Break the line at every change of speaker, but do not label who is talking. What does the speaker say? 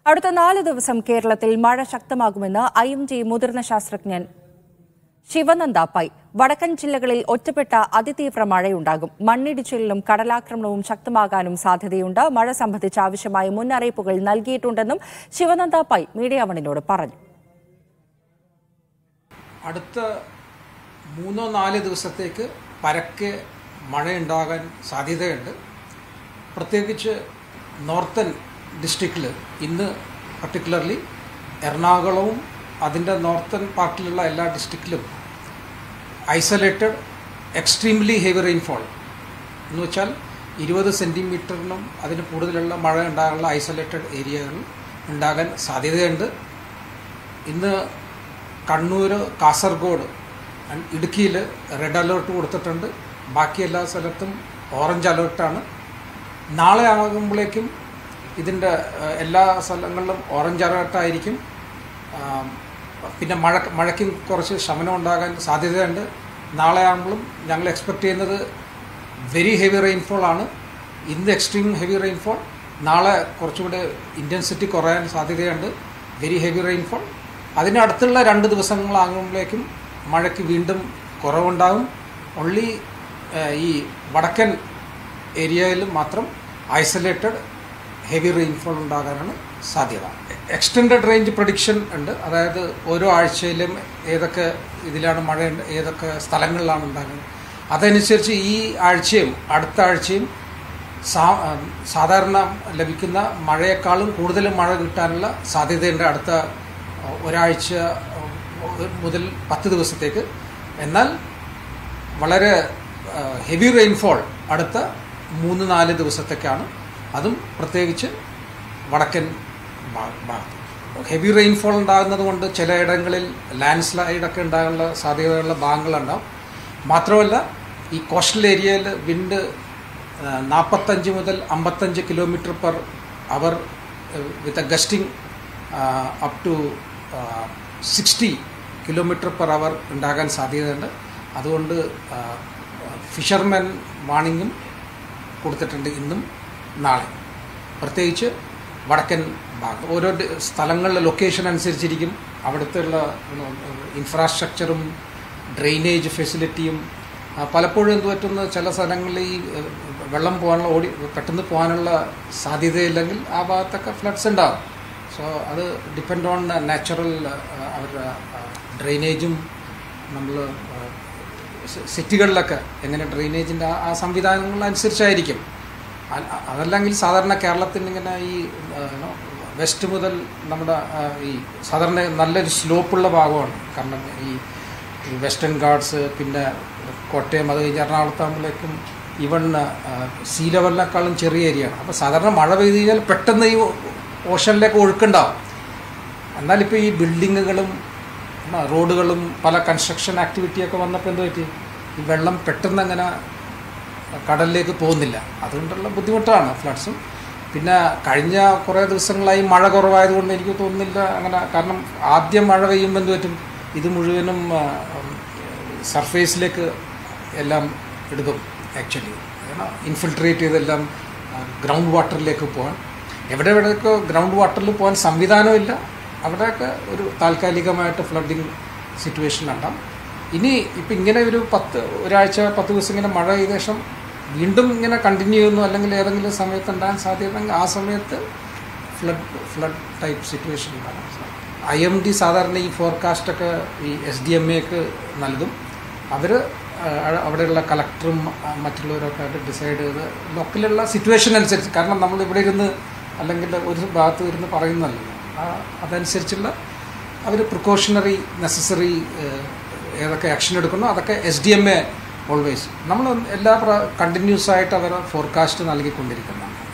അടുത്ത നാല് ദിവസം കേരളത്തിൽ മഴ ശക്തമാകുമെന്ന് ഐ എം ജി മുതിർന്ന ശാസ്ത്രജ്ഞൻ ശിവനന്ദ പൈ വടക്കൻ ജില്ലകളിൽ ഒറ്റപ്പെട്ട അതിതീവ്ര മഴയുണ്ടാകും മണ്ണിടിച്ചിലിനും കടലാക്രമണവും ശക്തമാകാനും സാധ്യതയുണ്ട് മഴ സംബന്ധിച്ച് ആവശ്യമായ മുന്നറിയിപ്പുകൾ നൽകിയിട്ടുണ്ടെന്നും ശിവനന്ദ പൈ മീഡിയ വണിനോട് പറഞ്ഞു
അടുത്ത മൂന്നോ നാല് ദിവസത്തേക്ക് പരക്കെ മഴയുണ്ടാകാൻ സാധ്യതയുണ്ട് പ്രത്യേകിച്ച് നോർത്തൻ ഡിസ്ട്രിക്റ്റിൽ ഇന്ന് പർട്ടിക്കുലർലി എറണാകുളവും അതിൻ്റെ നോർത്തൻ പാർട്ടിലുള്ള എല്ലാ ഡിസ്ട്രിക്റ്റിലും ഐസൊലേറ്റഡ് എക്സ്ട്രീംലി ഹെവി റെയിൻഫോൾ എന്ന് വെച്ചാൽ ഇരുപത് സെൻറ്റിമീറ്ററിനും അതിന് കൂടുതലുള്ള മഴ ഉണ്ടാകാനുള്ള ഐസൊലേറ്റഡ് ഏരിയകൾ ഉണ്ടാകാൻ സാധ്യതയുണ്ട് ഇന്ന് കണ്ണൂർ കാസർഗോഡ് ആൻഡ് ഇടുക്കിയിൽ റെഡ് അലേർട്ട് കൊടുത്തിട്ടുണ്ട് ബാക്കി എല്ലാ സ്ഥലത്തും ഓറഞ്ച് അലേർട്ടാണ് നാളെ ആകുമ്പോഴേക്കും ഇതിൻ്റെ ഏഹ്, എല്ലാ സ്ഥലങ്ങളിലും ഓറഞ്ച് അലേർട്ടായിരിക്കും ആം, പിന്നെ മഴ മഴയ്ക്കും കുറച്ച് ശമനം ഉണ്ടാകാൻ സാധ്യതയുണ്ട് നാളെ ആകുമ്പോഴും ഞങ്ങൾ എക്സ്പെക്ട് ചെയ്യുന്നത് വെരി ഹെവി റെയിൻഫോൾ ആണ് ഇന്ന് എക്സ്ട്രീം ഹെവി റെയിൻഫോൾ നാളെ കുറച്ചുകൂടെ ഇൻറ്റൻസിറ്റി കുറയാൻ സാധ്യതയുണ്ട് വെരി ഹെവി റെയിൻഫോൾ അതിനടുത്തുള്ള രണ്ട് ദിവസങ്ങളാകുമ്പോഴേക്കും മഴയ്ക്ക് വീണ്ടും കുറവുണ്ടാകും ഓൺലി ഈ വടക്കൻ ഏരിയയിൽ മാത്രം ഐസൊലേറ്റഡ് ഹെവി റെയിൻഫോൾ ഉണ്ടാകാനാണ് സാധ്യത എക്സ്റ്റൻഡഡ് റേഞ്ച് പ്രഡിക്ഷൻ ഉണ്ട് അതായത് ഓരോ ആഴ്ചയിലും ഏതൊക്കെ ഇതിലാണ് മഴ ഉണ്ട്, ഏതൊക്കെ സ്ഥലങ്ങളിലാണ് ഉണ്ടാകുന്നത് അതനുസരിച്ച് ഈ ആഴ്ചയും അടുത്ത ആഴ്ചയും സാ സാധാരണ ലഭിക്കുന്ന മഴയെക്കാളും കൂടുതൽ മഴ കിട്ടാനുള്ള സാധ്യതയുണ്ട് അടുത്ത ഒരാഴ്ച മുതൽ പത്ത് ദിവസത്തേക്ക് എന്നാൽ വളരെ ഹെവി റെയിൻഫോൾ അടുത്ത മൂന്ന് നാല് ദിവസത്തേക്കാണ് അതും പ്രത്യേകിച്ച് വടക്കൻ ഭാ- ഭാഗത്ത് ഹെവി റെയിൻഫോൾ ഉണ്ടാകുന്നത് കൊണ്ട് ചിലയിടങ്ങളിൽ ലാൻഡ് സ്ലൈഡൊക്കെ ഉണ്ടാകാനുള്ള സാധ്യതയുള്ള ഭാഗങ്ങളുണ്ടാവും മാത്രമല്ല ഈ കോസ്റ്റൽ ഏരിയയിൽ വിൻഡ് നാൽപ്പത്തഞ്ച് മുതൽ അമ്പത്തഞ്ച് kilometre per hour with a gusting up to sixty kilometre per hour ഉണ്ടാകാൻ സാധ്യതയുണ്ട് അതുകൊണ്ട് ഫിഷർമെൻ വാണിങ്ങും കൊടുത്തിട്ടുണ്ട് ഇന്നും നാളെ പ്രത്യേകിച്ച് വടക്കൻ ഭാഗം ഓരോ ഡി- സ്ഥലങ്ങളിലെ ലൊക്കേഷൻ അനുസരിച്ചിരിക്കും അവിടുത്തെ ഉള്ള ഇൻഫ്രാസ്ട്രക്ചറും ഡ്രെയിനേജ് ഫെസിലിറ്റിയും ആ, പലപ്പോഴും എന്ത് പറ്റുന്ന ചില സ്ഥലങ്ങളിൽ ഈ ഏഹ്, വെള്ളം പോകാനുള്ള ഓടി പെട്ടെന്ന് പോകാനുള്ള സാധ്യതയില്ലെങ്കിൽ ആ ഭാഗത്തൊക്കെ ഫ്ലഡ്സ് ഉണ്ടാകും സോ അത് ഡിപ്പെൻഡ് ഓൺ നാച്ചുറൽ അവരുടെ ഡ്രെയിനേജും നമ്മൾ സിറ്റികളിലൊക്കെ എങ്ങനെ ഡ്രെയിനേജിൻ്റെ ആ സംവിധാനങ്ങൾ അനുസരിച്ചായിരിക്കും അ- അതല്ലെങ്കിൽ സാധാരണ കേരളത്തിന് ഇങ്ങനെ ഈ വെസ്റ്റ് മുതൽ നമ്മുടെ ആ, ഈ സാധാരണ നല്ലൊരു സ്ലോപ്പുള്ള ഭാഗമാണ് കാരണം ഈ ഈ വെസ്റ്റേൺ ഗാർഡ്സ് പിന്നെ കോട്ടയം അത് കഴിഞ്ഞ് എറണാകുളത്താകുമ്പോഴേക്കും ഈവൺ സീ ലെവലിനേക്കാളും ചെറിയ ഏരിയയാണ് അപ്പോൾ സാധാരണ മഴ പെയ്ത് കഴിഞ്ഞാൽ പെട്ടെന്ന് ഈ ഓഷനിലേക്ക് ഒഴുക്കുണ്ടാവും എന്നാലിപ്പോൾ ഈ ബിൽഡിങ്ങുകളും ആ, റോഡുകളും പല കൺസ്ട്രക്ഷൻ ആക്ടിവിറ്റിയൊക്കെ വന്നപ്പോൾ എന്ത് പറ്റി ഈ വെള്ളം പെട്ടെന്ന് അങ്ങനെ കടലിലേക്ക് പോകുന്നില്ല അതുകൊണ്ടുള്ള ബുദ്ധിമുട്ടാണ് ഫ്ലഡ്സും പിന്നെ കഴിഞ്ഞ കുറേ ദിവസങ്ങളായി മഴ കുറവായതുകൊണ്ട് എനിക്ക് തോന്നുന്നില്ല അങ്ങനെ കാരണം ആദ്യം മഴ പെയ്യുമ്പോൾ എന്ത് പറ്റും ഇത് മുഴുവനും സർഫേസിലേക്ക് എല്ലാം എടുക്കും ആക്ച്വലി ഇൻഫിൽട്രേറ്റ് ചെയ്തെല്ലാം ഗ്രൗണ്ട് വാട്ടറിലേക്ക് പോകാൻ എവിടെ എവിടെയൊക്കെ ഗ്രൗണ്ട് വാട്ടറിൽ പോകാൻ സംവിധാനമില്ല അവിടെയൊക്കെ ഒരു താൽക്കാലികമായിട്ട് ഫ്ലഡിങ് സിറ്റുവേഷൻ ഉണ്ടാവും ഇനി ഇപ്പം ഇങ്ങനെ ഒരു പത്ത് ഒരാഴ്ച പത്ത് ദിവസം ഇങ്ങനെ മഴ ചെയ്ത ശേഷം വീണ്ടും ഇങ്ങനെ കണ്ടിന്യൂ ചെയ്യുന്നു അല്ലെങ്കിൽ ഏതെങ്കിലും സമയത്ത് ഉണ്ടാകാൻ സാധ്യതയുണ്ടെങ്കിൽ ആ സമയത്ത് ഫ്ലഡ് ഫ്ലഡ് ടൈപ്പ് സിറ്റുവേഷൻ ഉണ്ടാകാൻ ഐ എം ഡി സാധാരണ ഈ ഫോർകാസ്റ്റൊക്കെ ഈ എസ് ഡി എം എക്ക് നൽകും അവർ അവിടെയുള്ള കളക്ടറും ആ, മറ്റുള്ളവരൊക്കെ ആയിട്ട് ഡിസൈഡ് ചെയ്ത് ലോക്കലുള്ള സിറ്റുവേഷൻ അനുസരിച്ച് കാരണം നമ്മൾ ഇവിടെ ഇരുന്ന് അല്ലെങ്കിൽ ഒരു ഭാഗത്ത് ഇരുന്ന് പറയുന്നതല്ല ആ അതനുസരിച്ചുള്ള അവർ പ്രിക്കോഷണറി നെസസറി ഏതൊക്കെ ആക്ഷൻ എടുക്കണോ അതൊക്കെ S D M A always നമ്മൾ എല്ലാ കണ്ടിന്യൂസ് ആയിട്ട് അവർ ഫോർകാസ്റ്റ് നൽകിക്കൊണ്ടിരിക്കുന്നതാണ്